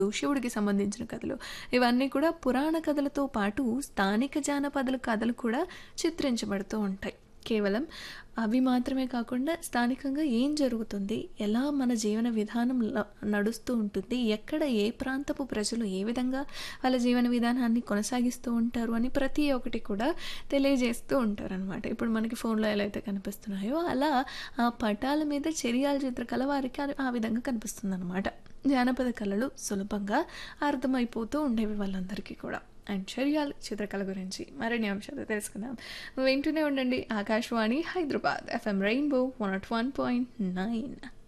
శివుడికి సంబంధించిన కథలు ఇవన్నీ కూడా పురాణ కథలతో పాటు స్థానిక జానపదాల కథలు కూడా చిత్రించబడుతూ ఉంటాయి కేవలం అవి మాత్రమే కాకుండా స్థానికంగా ఏం జరుగుతుంది ఎలా మన జీవన విధానం ల- నడుస్తూ ఉంటుంది ఎక్కడ ఏ ప్రాంతపు ప్రజలు ఏ విధంగా వాళ్ళ జీవన విధానాన్ని కొనసాగిస్తూ ఉంటారు అని ప్రతి ఒక్కటి కూడా తెలియజేస్తూ ఉంటారు అనమాట ఇప్పుడు మనకి ఫోన్లో ఎలా అయితే కనిపిస్తున్నాయో అలా ఆ పటాల మీద చెరియాల చిత్రకళ వారికి ఆ- ఆ విధంగా కనిపిస్తుంది అనమాట జానపద కళలు సులభంగా అర్థమైపోతూ ఉండేవి వాళ్ళందరికీ కూడా అండ్ చర్యాల చిత్రకళ గురించి మరిన్ని అంశాలు తెలుసుకుందాం వింటూనే ఉండండి Akashvani Hyderabad FM rainbow one nought one point nine